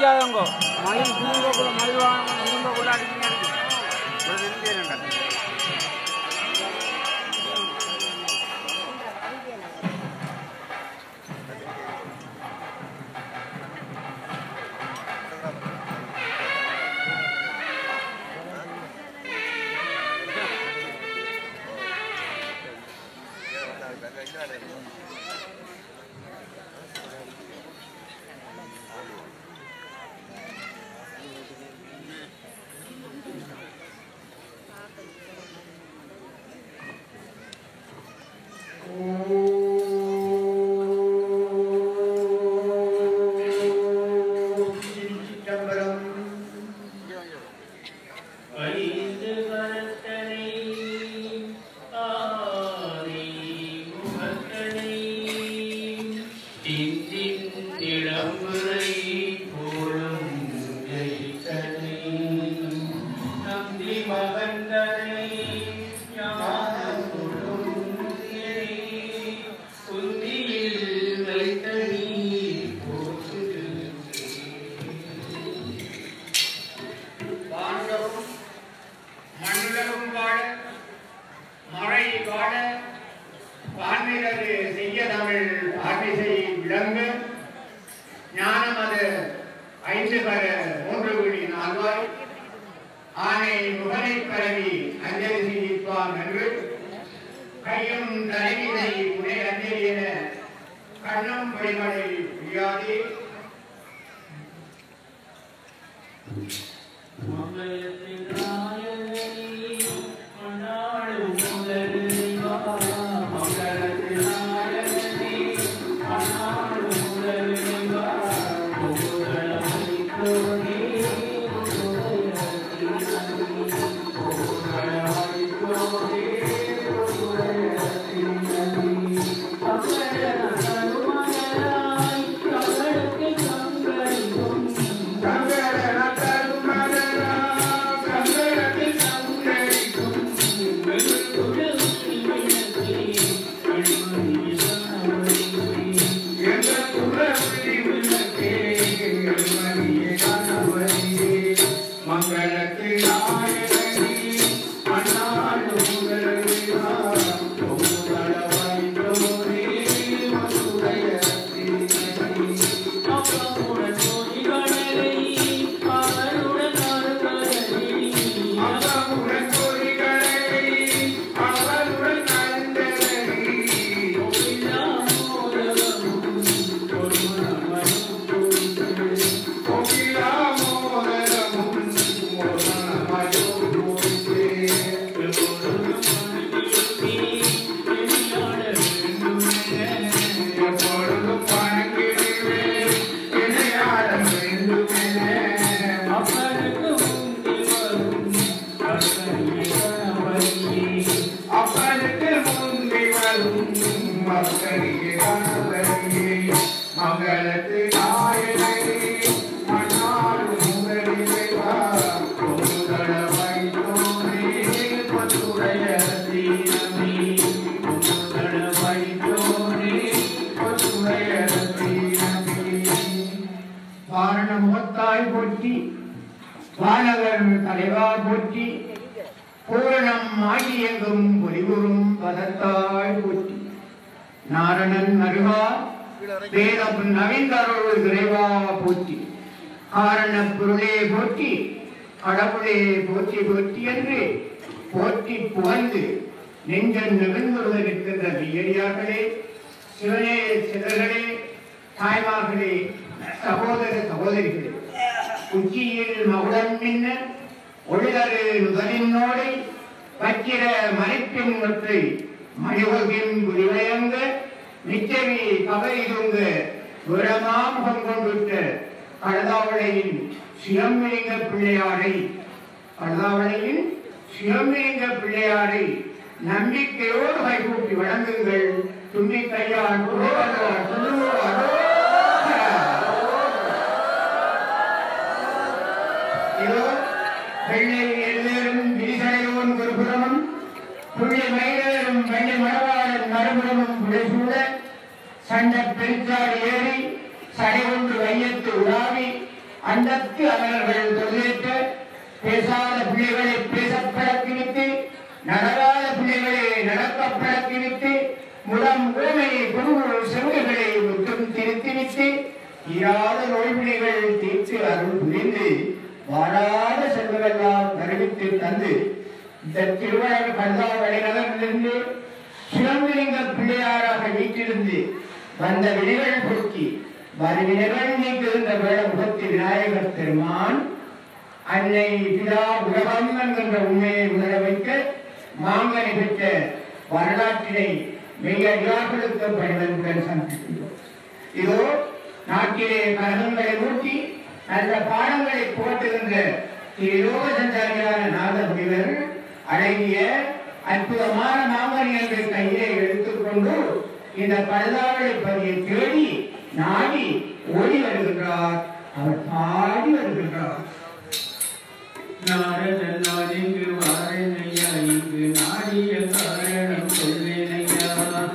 அடிக்காதவங்க மழை தூங்கக்குள்ள மழை வாங்க தூங்கக்குள்ள அடிக்கணும் அடிக்கணும் ஒரு நிறுத்தி ஐந்து கரத்தனை ஆதி முகத்தனை திந்தின் இளம்புரை போலும் ஜெயித்தனை நந்தி மகந்தனை ஞானமுடும் குந்தியில் வைத்தனி போற்றுது வானலகும் மண்ணுலகும் வாழ மழை வாழ பான்மிரது செய்ய தமிழ் பார்மிசை விளங்க ஞானமது ஐந்து பர மூன்று விழி நால்வாய் ஆனை முகனை பரவி அஞ்சலி செய்திப்பான் என்று கையும் தலைவினை உடை அஞ்சலி என கண்ணும் வழிமலை புரியாதே மங்களத்தின் நாயகனே, மணாளும் முதல்வா. மங்களத்தின் நாயகனே, மணாளும் முதல்வா. புகழமைத்தோனே, புகழமைத்தோனே, புகழமைத்தோனே. கமல கருமகனாய் கமலத்து கங்கரிக்கும் மங்களத்து நாயகனே மன்னார் முகரிவா பொங்கல வைத்தோனே பத்துடைய தீனமே பொங்கல வைத்தோனே பத்துடைய தீனமே வாரண முகத்தாய் போற்றி வானவர் தலைவா போற்றி பூரணம் ஆகியெங்கும் பொலிவுறும் பதத்தாய் போற்றி நாரணன் அருகா வேதம் நவீந்தருள் இறைவா போற்றி காரண பொருளே போற்றி கடவுளே போற்றி போற்றி என்று போற்றி புகழ்ந்து நெஞ்சன் நிகழ்ந்துடன் இருக்கின்ற வியடியார்களே சிவனே சிவர்களே தாய்மார்களே சகோதர சகோதரிகளே உச்சியில் மகுடம் மின்ன ஒளிதரு நுதலினோடை வச்சிர மறைப்பின் ஒற்றை மணிவகின் குடிவயங்க நிச்சவி கவரிதுங்க விரமாமுகம் கொண்டுட்ட கடதாவளையின் சிலம்பிலிங்க பிள்ளையாரை கடதாவளையின் சிலம்பிலிங்க பிள்ளையாரை நம்பிக்கையோடு கைகூப்பி வணங்குங்கள் தும்பி கையால் புரோகர் சொல்லுவாரோ இதோ வெள்ளை எல்லேரும் விரிசடையோன் ஒரு புறமும் புள்ளி மயிலேறும் வெள்ளி மணவாளன் மறுபுறமும் புடைசூழ சண்ட பெருச்சாடு ஏறி சடை கொண்டு வையத்து உலாவி அண்டத்து அமரர்கள் தொழிலேற்ற பேசாத பிள்ளைகளை பேசப் பழக்கிவிட்டு நடராத பிள்ளைகளை நடக்கப் பழக்கிவிட்டு முடம் ஊமை குருகுரு செவிகளை முற்றும் திருத்திவிட்டு தீராத நோய்வினைகள் தீர்த்து அருள் புரிந்து வாராத செல்வமெல்லாம் தருவித்து தந்து இந்த திருவள்ளுவர் கருதாவளை நகரிலிருந்து சிவலிங்க பிள்ளையாராக வீட்டிலிருந்து வந்த வினைகள் போக்கி வருவினைகள் நீக்குகின்ற வேடமுகத்தி விநாயகர் பெருமான் அன்னை பிதா உலகம் என்கின்ற உண்மையை உணர வைக்க மாங்கனி பெற்ற வரலாற்றினை மெய்யடியார்களுக்கு பணிவன்புடன் சந்திக்கின்றோம் இதோ நாட்டிலே கழகங்களை ஊட்டி நல்ல பாடங்களை புகட்டுகின்ற திரு யோக சஞ்சாரியான நாத முனிவர் அழகிய அற்புதமான மாங்கனியங்களை கையிலே எடுத்துக்கொண்டு இந்த பழுதாவளை பதியை தேடி நாடி ஓடி வருகின்றார் அவர் பாடி வருகின்றார் நாரதன் நாடிங்கு வாரணையா இங்கு நாடிய காரணம் சொல்வேனையா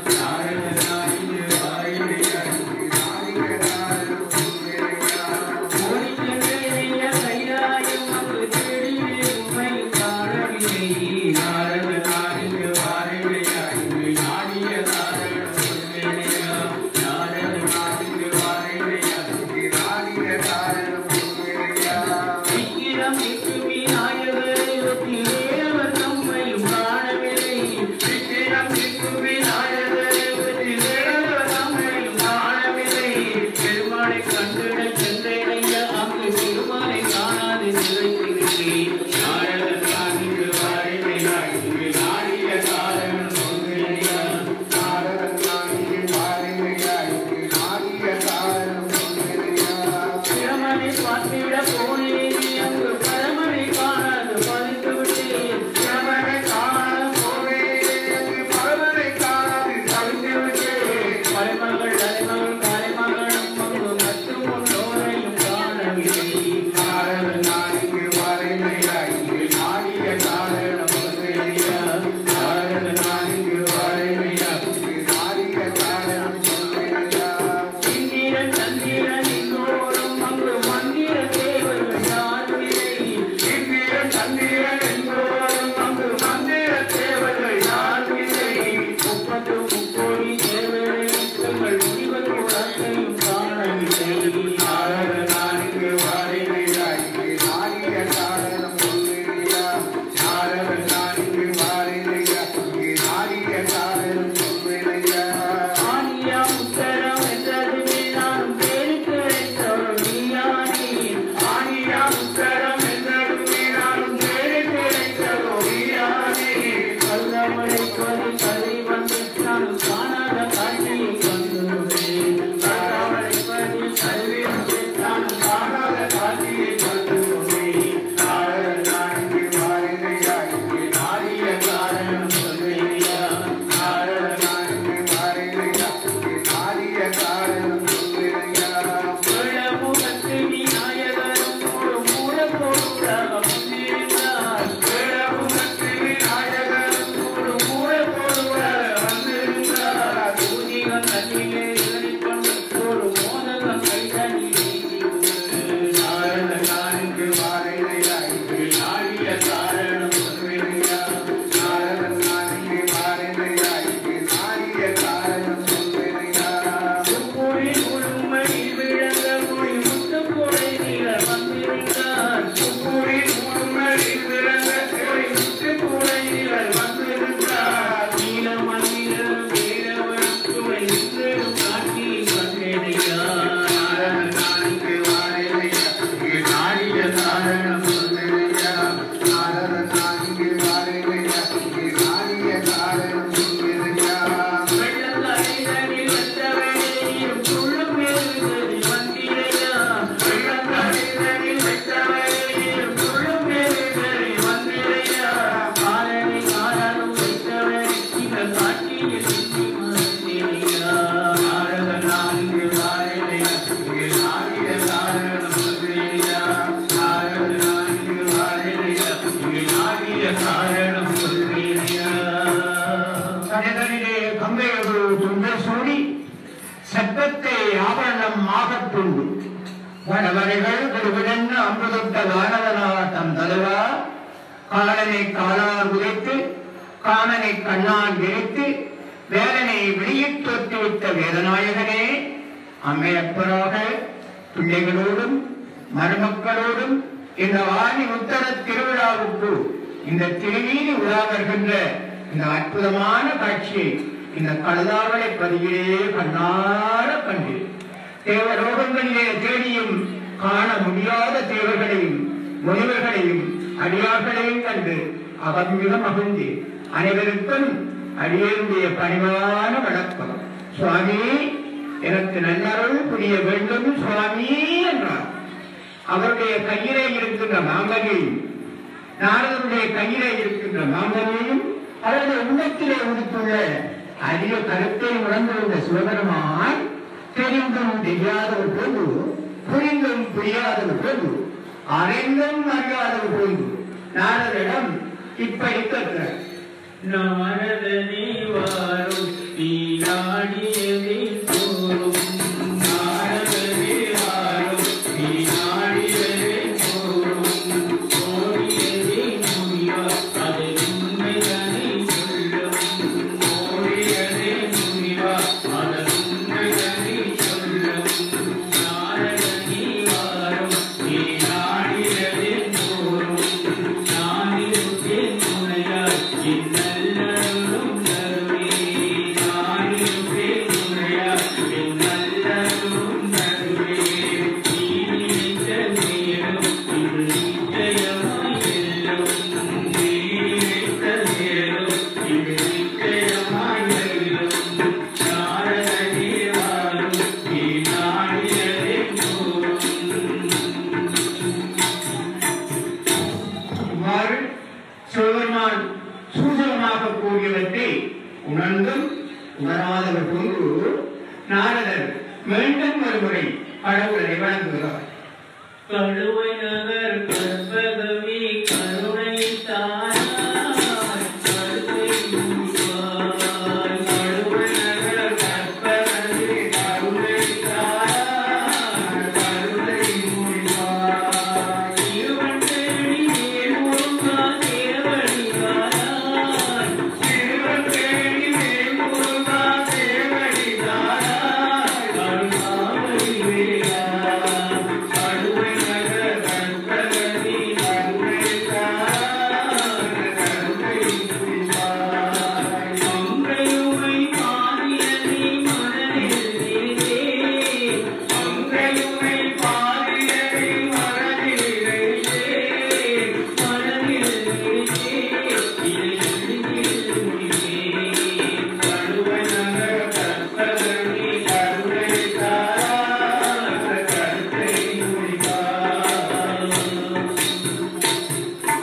நாரதன் நாடிங்கு வாரணையா இங்கு நாடிய காரணம் சொல்வேனையா ஓடிச்சென்றேனையா கைலாயம் அங்கு தேடினே உம்மை காணவில்லை நாரதன் நாடிங்கு வாரணையா இங்கு நாடிய காரணம் சொல்வேனையா நாரதன் நாடிங்கு வாரணையா இங்கு நாடிய காரணம் சொல்வேனையா விக்கிரம் விக்குமி நாயகரை ஒட்டி வேறவர் நம்மையும் காணவில்லை விக்கிரம் விக்குமி நாயகரை ஒட்டி வேறவர் நம்மையும் காணவில்லை பெருமாளை கண்டிட சென்றேனையா அங்கு பெருமாளை காணாது நிலைத்திருக்கிறேன் நாயகன் காண்கு வாரினையா இங்கு நாடிய காரணம் சொல்கிறேயா நாயகன் காண்கு வாரினையா இங்கு நாடிய காரணம் சொல்கிறேயா பிரமனை பார்த்திட போனேன் அங்கு பரமனை காணாது பறித்து விட்டேன் பிரமனை காண போனேன் அங்கு பரமனை காணாது தவித்து விட்டேன் மலைமகள் அலைமகள் கலைமகளும் அங்கு மற்றும் உன்னோரையும் காணவில்லை நாரதன் நாடிக்கு வரைமையா இங்கு நாடிய காரணம் சொல்வேனையா நாரதன் நாடிக்கு வரைமையா இங்கு நாடிய காரணம் சொல்வேனையா இந்திரன் சந்திரன் எல்லோரும் அங்கு மந்திர தேவர்கள் யாருமில்லை இந்திரன் சந்திரன் எல்லோரும் அங்கு மந்திர தேவர்கள் யாருமில்லை முப்பத்து முக்கோடி தேவரை தங்கள் முனிவர் குலத்தையும் காணவில்லை நாரத நான்கு வாரினையா இங்கு நாடிய காரணம் சொல்லுறியா நாரத நான்கு வாரினையா இங்கு நாடிய காரணம் சொல்லுறியா ஆனியா உத்தரம் என்றதுமே நான் பேருக்கு வைத்தவள் நீயானே ஆனியா உத்தரம் என்றதுமே நான் பேருக்கு வைத்தவள் நீயானே கல்லமலை கொடி கதை வந்து நான் காணாத காட்சியை கண்டுள்ளேன் கல்லமலை கொடி கல்வி வந்து நான் காணாத காட்சியை கண்டுள்ளேன் நாரத நான்கு வாரினையா இங்கு நாடிய காரணம் சொல்வேனையா நாரத நான்கு வாரினையா இங்கு நாடிய காரணம் சொல்வேனையா வேடமுகத்து விநாயகரும் ஒரு மூலப்பொருளாக வந்திருந்தார் வேடமுகத்து விநாயகரும் ஒரு மூலப்பொருளாக வந்திருந்தார் பூஜிகம் தண்ணிலே இறங்கிக்கொண்டு ஒரு மோதகம் கைதனிலே நாரத நான்கு வாரினையா இங்கு நாடிய காரணம் சொல்வேனையா நாரத நான்கு வாரினையா இங்கு நாடிய காரணம் சொல்வேனையா முப்பொழி உண்மை விளங்க மொழி முத்துக்கொடை நீர் வந்திருந்தார் முப்பொழி உண்மை விளங்க மொழி முத்துக்கொடை நீர் வந்திருந்தார் நீல மந்திர வீரவன் துணை நின்று காட்சி கண்டேனையா நாரத நான்கு வாரினையா இங்கு நாடிய காரணம் சொல்வேனையா நாரத நான்கு வாரினையா இங்கு நாடிய காரணம் சொல்வேனையா வெள்ளக்காரிகளில் வெற்றவரையும் துள்ளும் மேலுகளில் வந்திரையா வெள்ளக்காரிகளில் வெற்றவரையும் துள்ளும் மேலுகளில் வந்திரையா காலனை காரணம் வைத்தவரை இந்த காட்சியில் சித்தி மறந்தேனையா நாரத நான்கு வாரினையா இங்கு நாடிய காரணம் சொல்வேனையா நாரத நான்கு வாரினையா இங்கு நாடிய காரணம் சொல்வேனையா சடதனிலே கங்கையொரு துண்டர் சூடி சத்தத்தை ஆபரணம் ஆகத்துண்டு வடவரைகள் குடுகுடன் அம்புதொட்ட வானவனாட்டம் தருவா காலனை காலால் உதைத்து காமனை கண்ணால் விரித்து வேலனை வெளியிட்டு தொட்டுவிட்ட வேதநாயகனே அம்மையப்பராக பிள்ளைகளோடும் மருமக்களோடும் இந்த வாணி உத்தர திருவிழாவுக்கு இந்த திருநீதி உலா வருகின்ற இந்த அற்புதமான காட்சியை இந்த கழுதாவளை பதியிலே கண்ணார கண்டு தேவலோகங்களிலே தேடியும் காண முடியாத தேவர்களையும் முனிவர்களையும் அடியார்களையும் கண்டு அகமிக மகிழ்ந்து அனைவருக்கும் அடியனுடைய பணிவான வணக்கம் சுவாமி எனக்கு நல்லருள் புரிய வேண்டும் சுவாமி என்றார் அவருடைய கையிலே இருக்கின்ற மாங்கனியும் நாரதனுடைய கையிலே இருக்கின்ற மாங்கனியும் அவருடைய உள்ளத்திலே உடுத்துள்ள அரிய கருத்தை உணர்ந்திருந்த சிவபெருமான் தெரிந்தும் தெரியாதவர் போது புரிந்தும் புரியாதவர் போது அறிந்தும் அறியாதவர் போது நாரதரிடம் இப்படி கேட்கிறார் நாரதனே வாரும் நீ நாடியதை சோறும் நாரதனே வாரும் நீ நாடியதை சோறும் கோடியதை முடிவா அதை உண்மைதனை சொல்லும் கோடியதை முடிவா அதை உண்மைதனை சொல்லும் நாரதனே வாரும் நீ நாடியதை சோறும் நானிருப்பேன் துணையாய் இன்னல்லரும் தருவே நானிருப்பேன் துணையாய் இன்னல்லரும் தருவே நீ நினைத்த நேரம் இது நிச்சயமாய் வெல்லும் நீ நினைத்த நேரம் இது நிச்சயமாய் வெல்லும் நாரதனே வாரும் நீ நாடியதே போரும் இவ்வாறு சிவபெருமான் சூசகமாக கூறியவற்றை உணர்ந்தும் உணராதவர் போன்று நாரதர் மீண்டும் ஒரு முறை கடவுளை வணங்குகிறார் கழுவை நகர் கற்பகவி கருணை தாராய் கருணை உருவாய் கழுவை நகர் கற்பகவி கருணை தாராய் கருணை உருவாய் இருவன் தேடி முருகா தேவடி தாராய் இருவன் தேடி முருகா தேவடி தாராய் கருணாவை வேலா கடுவை நகர் கற்பகவி கருணை தாராய் கருணை உருவாய் மங்கையுமை பாதியனை மனதில் நினைத்தே மங்கையுமை பாதியனை மனதில் நினைத்தே மனதில் நினைத்தே இதை எண்ணில் முடித்தேன் கடுவை நகர் கற்பகவி கருணை தாராய் கருணை உருவாய்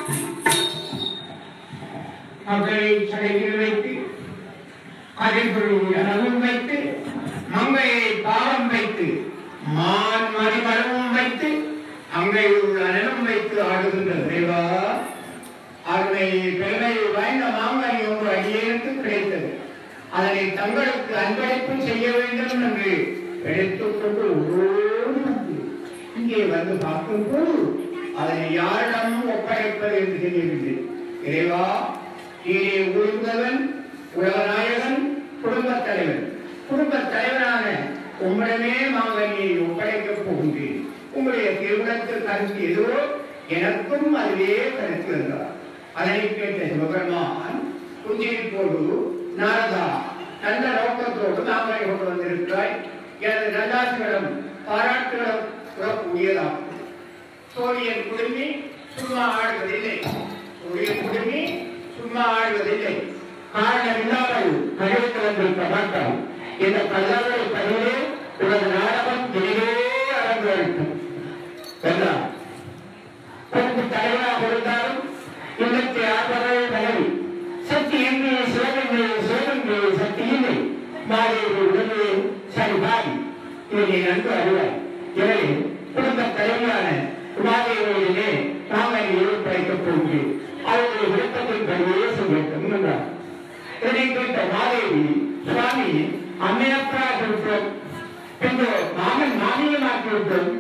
மகளை சடையில் வைத்து கதைப்பொருள் எனவும் வைத்து மங்கையை பாவம் வைத்து மான் மணிமரமும் வைத்து அங்கையுள் அனலும் வைத்து ஆடுகின்ற தேவா அருமை பெருமை வாய்ந்த மாங்கனி ஒன்று அடியேனுக்கு கிடைத்தது அதனை தங்களுக்கு அன்பளிப்பு செய்ய வேண்டும் என்று எடுத்துக் கொண்டு ஓடி வந்து இங்கே வந்து பார்க்கும் போது அதனை யாரிடம் ஒப்படைப்பது என்று தெரியவில்லை இறைவா கீழே உழுந்தவன் உலகநாயகன் குடும்பத் தலைவன் குடும்பத் தலைவனான உம்மிடமே மாங்கனியை ஒப்படைக்கப் போகின்றேன் உங்களுடைய திருமணத்தில் கருத்து எதோ எனக்கும் அதுவே கருத்து என்றார் அதனை கேட்ட சிவபெருமான் புஞ்சிரிப்போடு நாரதா நல்ல நோக்கத்தோடு மாங்கனி கொண்டு வந்திருக்கிறாய் எனது நல்லாசிகளும் பாராட்டுகளும் கூறக்கூடியதாகும் சோழியன் குடுமி சும்மா ஆடுவதில்லை சோழியன் குடுமி சும்மா ஆடுவதில்லை காரணம் இல்லாமல் கழிவுக்கு வந்திருக்க மாட்டோம் இந்த கல்லாவை பதிலே உனது நாடகம் இனிமே அரங்கேறும் வென்றார் கொஞ்சம் தலைவராக இருந்தாலும் இன்னைக்கு ஆபரே மனைவி சக்தி எங்கே சிவகங்கை சிவகங்கை சக்தி இல்லை மாறியது உடனே சரி பாரி இதை நீ நன்கு அறிவாய் எனவே குடும்ப தலைவரான உமாதேவியிலே நாங்கள் ஒப்படைக்கப் போகிறேன் அவருடைய விருப்பத்தின் படியே செய்யட்டும் என்றார் இதை கேட்ட மாதேவி சுவாமி அம்மையப்பராக இருக்கிறோம் பின்பு மாமன் மாமியமாக்கி விட்டோம்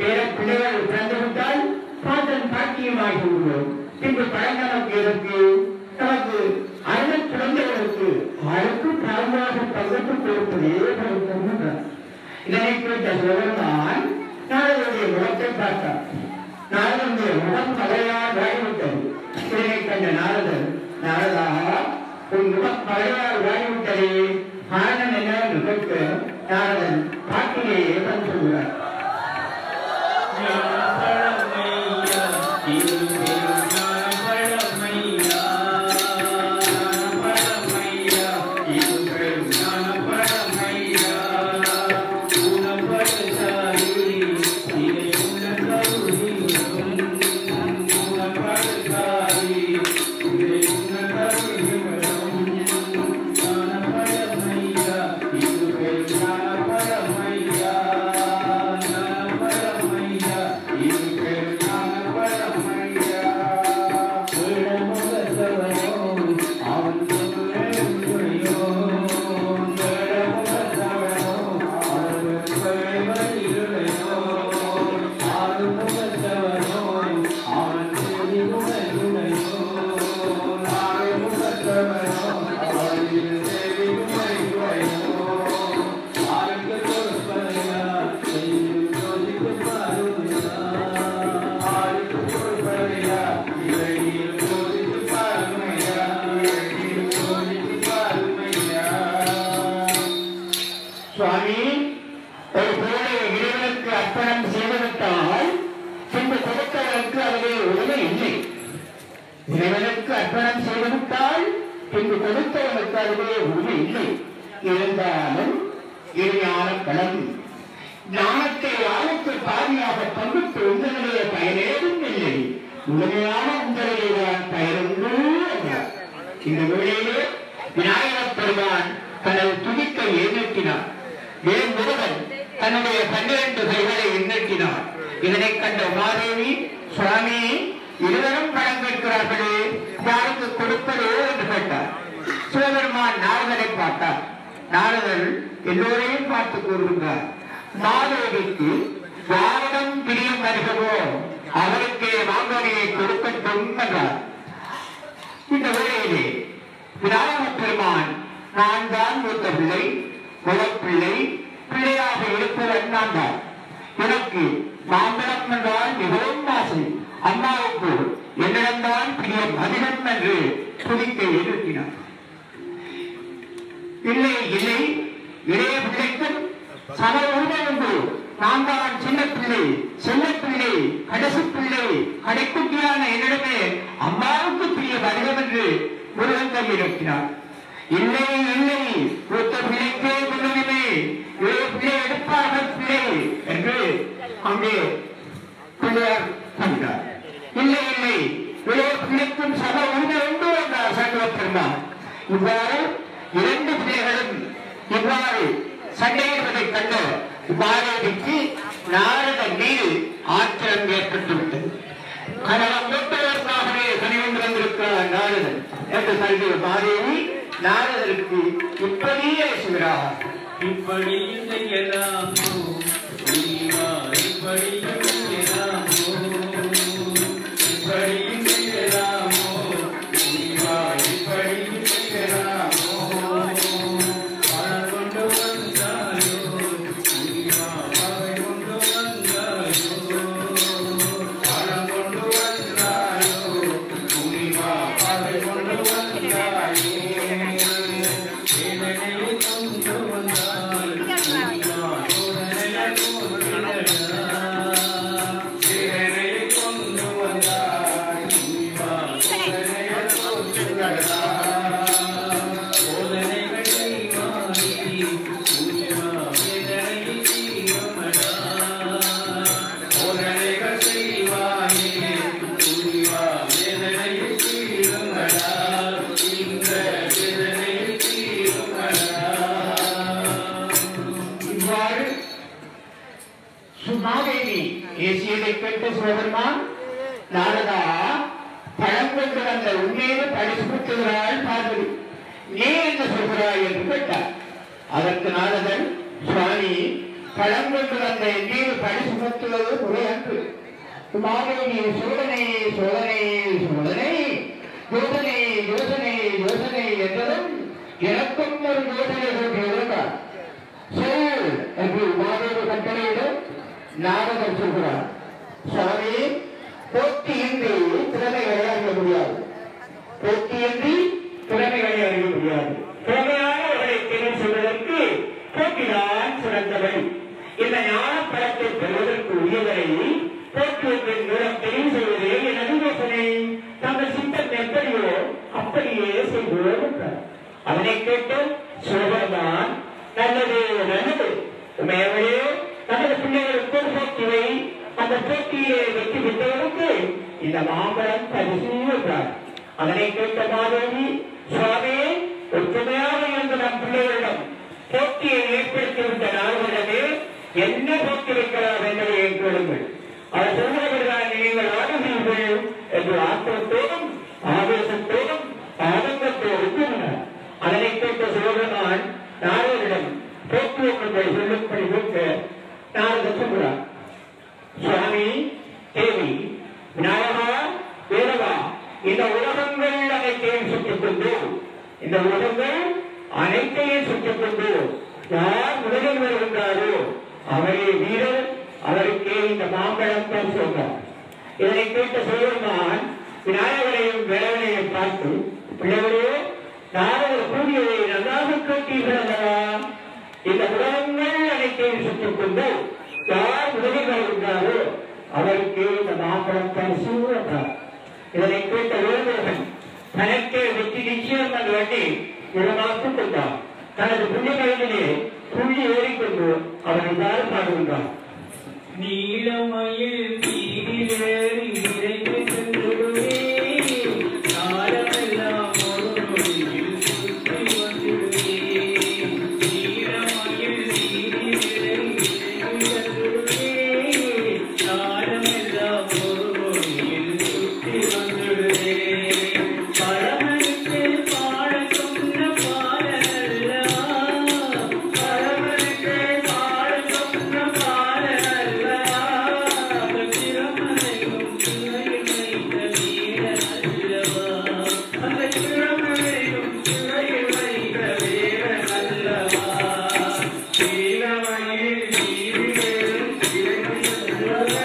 பேர பிள்ளைகள் பிறந்து விட்டால் பாட்டன் பாக்கியமாகி விடுவோம் பின்பு பழங்காலம் எதற்கு நமக்கு அண்ணன் குழந்தைகளுக்கு அழுக்கு தாழ்வாக பங்கத்து கொடுப்பதே பருத்தம் என்றார் இதனை கேட்ட சிவபெருமான் நாரதனுடைய முகத்தை பார்த்தார் நாரதனுடைய முகம் பகையால் வாய்விட்டது இதனை கண்ட நாரதன் நாரதா உன் முகம் பகையால் வாய்விட்டதே காரணம் என்ன என்று கேட்க நாரதன் பாட்டிலேயே தன் சொல்கிறார் சுவாமி ஒரு பொருளை இறைவனுக்கு அர்ப்பணம் செய்துவிட்டால் பின்பு கொடுத்தவனுக்கு அதிலே உரிமை இல்லை இறைவனுக்கு அர்ப்பணம் செய்துவிட்டால் பின்பு கொடுத்தவனுக்கு அதிலே உரிமை இல்லை இருந்தாலும் இறுதியான கலந்து ஞானத்தை ஆளுக்கு பாதியாக பங்குக்கு உங்களுடைய பயனேதும் இல்லை முழுமையான உங்களுடைய பயனுண்டு என்றார். இந்த வேளையிலே விநாயகப் பெருமான் தனது துதிக்கை எண்ணெட்டினார் வேல் முருகன் தன்னுடைய பன்னிரண்டு கைகளை எண்ணெட்டினார் இதனை கண்ட உமாதேவி சுவாமி இருவரும் பணம் கேட்கிறார்களே யாருக்கு கொடுப்பதோ என்று கேட்டார் சிவபெருமான் நாரதரை பார்த்தார் நாரதர் எல்லோரையும் பார்த்து கூறுகின்றார் மாதேவிக்கு யாரிடம் பிரியம் வருகிறதோ அவருக்கே மாங்கனியை கொடுக்கட்டும் என்றார் இந்த வேளையிலே விநாயகப் பெருமான் நான் தான் மூத்த பிள்ளை குலப்பிள்ளை பிள்ளையாக இருப்பவன் நான் தான் எனக்கு மாம்பழம் என்றால் மிகவும் ஆசை அம்மாவுக்கு என்னிடம்தான் பிரியம் அதிகம் என்று துதிக்கை எழுப்பினார் இல்லை இல்லை இளைய பிள்ளைக்கும் சம உரிமை உண்டு நான் தான் சின்ன பிள்ளை செல்ல பிள்ளை கடைசி பிள்ளை கடைக்குட்டியான என்னிடமே அம்மாவுக்கு பிரிய வருகம் என்று முருகன் கையிலக்கினார் இல்லை இல்லை ஒத்த பிள்ளைக்கே முன்னுரிமை இளைய பிள்ளை எடுப்பாக பிள்ளை என்று அங்கே பிள்ளையார் சொன்னார் இல்லை இல்லை இளைய பிள்ளைக்கும் சம உரிமை உண்டு என்றார் சங்கர பெருமாள் இவ்வாறு இரண்டு பிள்ளைகளும் இவ்வாறு சண்டையிடுவதைக் கண்டு மாதவிக்கு நாரத மீது ஆத்திரம் ஏற்பட்டுவிட்டது கணவன் மூத்தவருக்காகவே கனிவந்து வந்திருக்கிறார் நாரதன் என்று சொல்கிற மாதேவி நாரதருக்கு இப்படியே சுகிறார் இப்படியும் செய்யலாமோ நீவா இப்படியும் செய்யலாமோ இப்படியும் செய்யலாமோ நீவா இப்படியும் செய்யலாமோ பணம் கொண்டு வந்தாயோ நீவா பகை கொண்டு வந்தாயோ பணம் கொண்டு வந்தாயோ நீவா பகை கொண்டு வந்தாயோ வேதனையை கொண்டு வந்தாய் நீவா சோதனையை கொண்டிடடா வேதனையை கொண்டு வந்தாய் நீவா சோதனையை கொண்டிடடா சோதனைகள் செய்வாய் நீவா வேதனையை தீரமடா சோதனைகள் செய்வாயே நீவா வேதனையை தீரமடா இந்த வேதனையை தீரமடா இவ்வாறு சுமாதேவி ஏசியதை கேட்டு சிவபெருமான் நாரதா பழம் கொண்டு வந்த உண்மையிலே பரிசுப்படுத்துகிறாள் பார்வதி நீ என்ன சொல்கிறாய் என்று கேட்டார் அதற்கு நாரதன் சுவாமி பழம் கொண்டு வந்த எண்ணீர் பழி சுமத்துவது முறை அன்று மாதவி சோதனை சோதனை சோதனை யோசனை யோசனை யோசனை என்றதும் எனக்கும் ஒரு யோசனை சொல்கிறார் சொல் என்று மாதவி கட்டளையிடம் நாரதர் சொல்கிறார் சுவாமி போட்டியின்றி திறமைகளை அறிய முடியாது போட்டியின்றி திறமைகளை அறிய முடியாது திறமையானவர்களை தெரிவு செய்வதற்கு போட்டிதான் சிறந்தவை இந்த ஞான பழத்தை பெறுவதற்கு உரியவரை போட்டியத்தின் மூலம் தெரிவு செய்வதே எனது யோசனை தங்கள் சிந்தனை எப்படியோ அப்படியே செய்வோம் என்றார். அதனை கேட்டு சோழர்தான் நல்லது நல்லது உண்மையாகவே நமது பிள்ளைகளுக்கு ஒரு போட்டியை அந்த போட்டியை வெற்றி பெற்றவருக்கு இந்த மாம்பழம் பரிசு என்றார் அதனை கேட்ட மாதவி சுவாமி ஒற்றுமையாக இருந்த நம் பிள்ளைகளிடம் போட்டியை ஏற்படுத்திவிட்ட நாள்களிடமே என்ன போட்டி வைக்கலாம் என்பதை கேளுங்கள் அவர் சொல்லுவதுதான் நீங்கள் ஆடுவீர்கள் என்று ஆத்திரத்தோடும் ஆவேசத்தோடும் ஆனந்தத்தோடும் கூறினார் அதனை கேட்ட சிவபெருமான் நாரதரிடம் போக்கு ஒன்றை சொல்லும்படி கேட்க நாரதர் சொல்கிறார் சுவாமி தேவி விநாயகா வேதவா இந்த உலகங்கள் அனைத்தையும் சுற்றிக் கொண்டு இந்த உலகங்கள் அனைத்தையும் சுற்றிக் கொண்டு யார் முதலில் வருகின்றாரோ அவரே வீரர் அவருக்கே இந்த மாம்பழம் தான் சொல்றார் இதனை கேட்ட சிவபெருமான் விநாயகரையும் வேலவனையும் பார்த்து பிள்ளைகளே நாரதர் கூறியதை நன்றாக கேட்டீர்கள் அல்லவா இந்த உலகங்கள் அனைத்தையும் சுற்றிக் கொண்டு யார் முதலில் வருகின்றாரோ அவருக்கு இந்த மாம்பழம் பரிசு என்றார் இதனை கேட்ட வேலுமகன் தனக்கே வெற்றி நிச்சயம் என்று வேண்டி இடமாக்கிக் கொண்டார் தனது புள்ளி வயதிலே புள்ளி ஏறிக்கொண்டு அவர் இவ்வாறு பாடுகின்றார் நீலமயில் தீரிலேறி நிறைந்து சென்றுடுவே காலமெல்லாம் ஒரு நொடியில் சுற்றி வந்துடுவே நீலமயில் தீரிலேறி நிறைந்து சென்றுடுவே காலமெல்லாம் ஒரு நொடியில் சுற்றி வந்துடுவே பரமனுக்கு பாட சொன்ன பாடல்லவா பரமனுக்கு பாட சொன்ன பாடல்லவா அந்த திறமனையும் சிலையில் வைத்த வீரன் அல்லவா அந்த திறமனையும் சிலையில் வைத்த வீரன் அல்லவா நீலமயில் நீரிலேறும் இறைவன்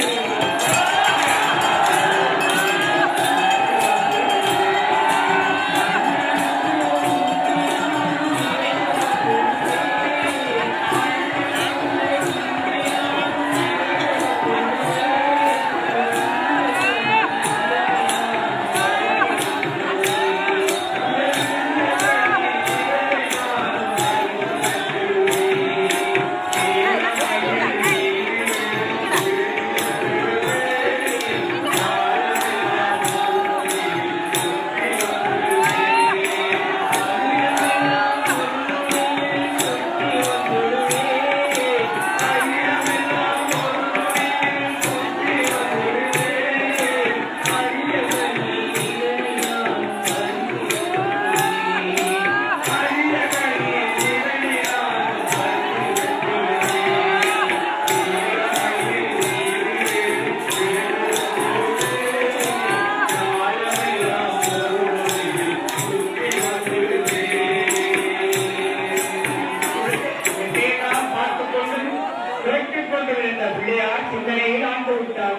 இதையெல்லாம் பார்த்துக் கொண்டு கேட்டுக் கொண்டிருந்த பிள்ளையார் சிந்தனையில் ஆண்டு விட்டார்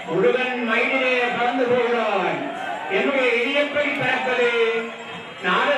முருகன் மயிலே பறந்து போகிறான் என்னுடைய இது எப்படி பிறப்பது நாரத